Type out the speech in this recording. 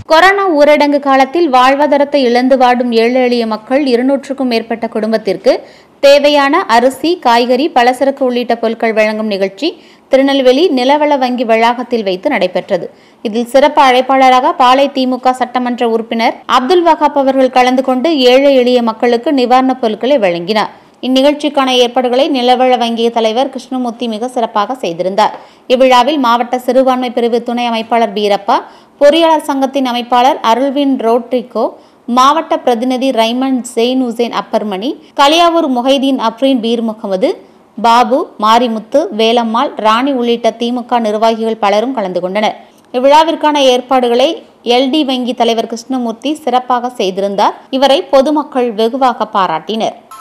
corona ஊரடங்கு காலத்தில் வாழ்வாதாரத்தை இழந்து வாடும் ஏழை எளிய மக்கள் இருநூற்றுக்கும் மேற்பட்ட குடும்பத்திற்கு தேவையான அரிசி காய்கறி பலசரக்கு உள்ளிட்ட பொருட்கள் வழங்கும் நிகழ்ச்சி திருநெல்வேலி நிலவள வங்கி வளாகத்தில் வைத்து நடைபெற்றது இதில் சிறப்பு அழைப்பாளராக பாளை திமுக சட்டமன்ற உறுப்பினர் அப்துல் வகாப் அவர்கள் கலந்து கொண்டு ஏழை எளிய மக்களுக்கு நிவாரணப் பொருட்களை வழங்கினார் இந்நிகழ்ச்சிக்கான ஏற்பாடுகளை நிலவள வங்கி தலைவர் கிருஷ்ணமூர்த்தி மிக சிறப்பாக செய்திருந்தார் இவ்விழாவில் மாவட்ட சிறுபான்மை பிரிவு துணை அமைப்பாளர் பீரப்பா பொறியாளர் சங்கத்தின் அமைப்பாளர் அருள்வின் ரோட்ரிகோ மாவட்ட பிரதிநிதி ரைமன் ஜெயின் உசேன் அப்பர்மணி கலியாவூர் முஹைதீன் அப்ரீன் பீர் முகமது பாபு மாரிமுத்து வேலம்மாள் ராணி உள்ளிட்ட திமுக நிர்வாகிகள் பலரும் கலந்து கொண்டனர் இவ்விழாவிற்கான ஏற்பாடுகளை எல்டி வங்கி தலைவர் கிருஷ்ணமூர்த்தி சிறப்பாக செய்திருந்தார் இவரை பொதுமக்கள் வெகுவாக பாராட்டினர்